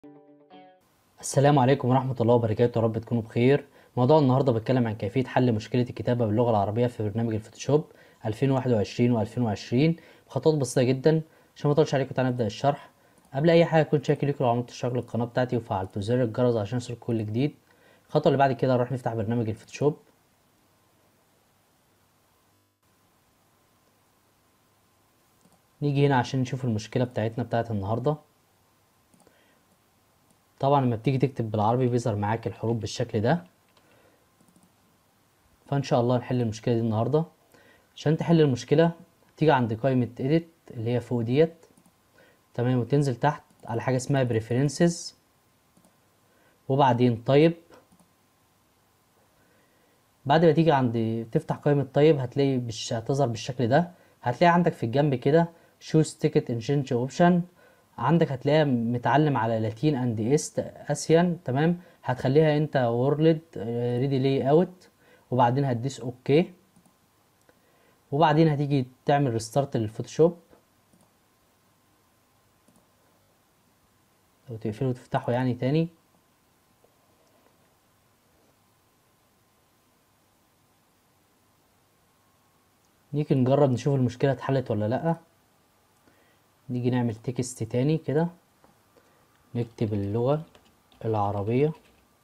السلام عليكم ورحمة الله وبركاته يا رب تكونوا بخير موضوع النهاردة بتكلم عن كيفية حل مشكلة الكتابة باللغة العربية في برنامج الفوتوشوب 2021 و2020 بخطوات بسيطة جدا عشان ما اطولش عليكم تعالى نبدأ الشرح قبل أي حاجة كنت شاكر لكم لو عملتوا اشتراك للقناة بتاعتي وفعلتوا زر الجرس عشان يوصلكم كل جديد الخطوة اللي بعد كده نروح نفتح برنامج الفوتوشوب نيجي هنا عشان نشوف المشكلة بتاعتنا بتاعت النهاردة طبعا لما بتيجي تكتب بالعربي بيظهر معاك الحروف بالشكل ده فان شاء الله نحل المشكله دي النهارده عشان تحل المشكله تيجي عند قائمه edit اللي هي فوق ديت تمام وتنزل تحت على حاجه اسمها preferences وبعدين طيب بعد ما تيجي عند تفتح قائمه طيب هتلاقي بش... هتظهر بالشكل ده هتلاقي عندك في الجنب كده choose ticket and change option عندك هتلاقيها متعلم على لاتين اند ايست اسيان تمام هتخليها انت وورلد ريدي لاي اوت وبعدين هتدوس اوكي وبعدين هتيجي تعمل ريستارت للفوتوشوب لو تقفله وتفتحه يعني تاني نيجي نجرب نشوف المشكلة اتحلت ولا لأ نيجي نعمل تكست تاني كده نكتب اللغة العربية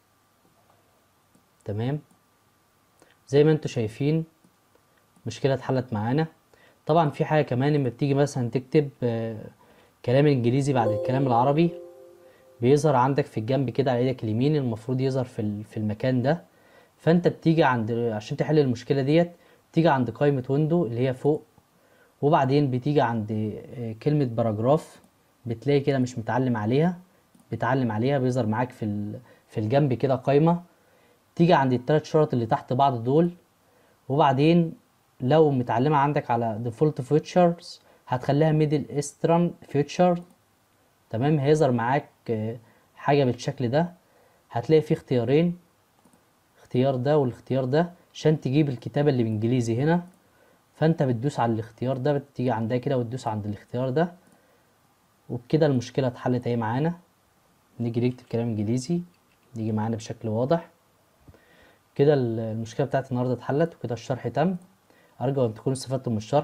تمام زي ما انتوا شايفين مشكلة اتحلت معانا طبعا في حاجة كمان لما بتيجي مثلا تكتب كلام انجليزي بعد الكلام العربي بيظهر عندك في الجنب كده على ايدك اليمين المفروض يظهر في في المكان ده فانت بتيجي عند عشان تحل المشكلة ديت تيجي عند قائمة ويندو اللي هي فوق وبعدين بتيجي عند كلمة باراجراف بتلاقي كده مش متعلم عليها بتعلم عليها بيظهر معاك في في الجنب كده قايمة تيجي عند التلات شرط اللي تحت بعض دول وبعدين لو متعلمة عندك على default features هتخليها middle eastern feature تمام هيظهر معاك حاجة بالشكل ده هتلاقي فيه اختيارين اختيار ده والاختيار ده عشان تجيب الكتابة اللي بالانجليزي هنا فانت بتدوس على الاختيار ده بتيجي عندها كده وتدوس عند الاختيار ده وبكده المشكلة اتحلت اهي معانا نيجي نكتب كلام انجليزي يجي معانا بشكل واضح كده المشكلة بتاعت النهاردة اتحلت وكده الشرح تم ارجو ان تكونوا استفدتم من الشرح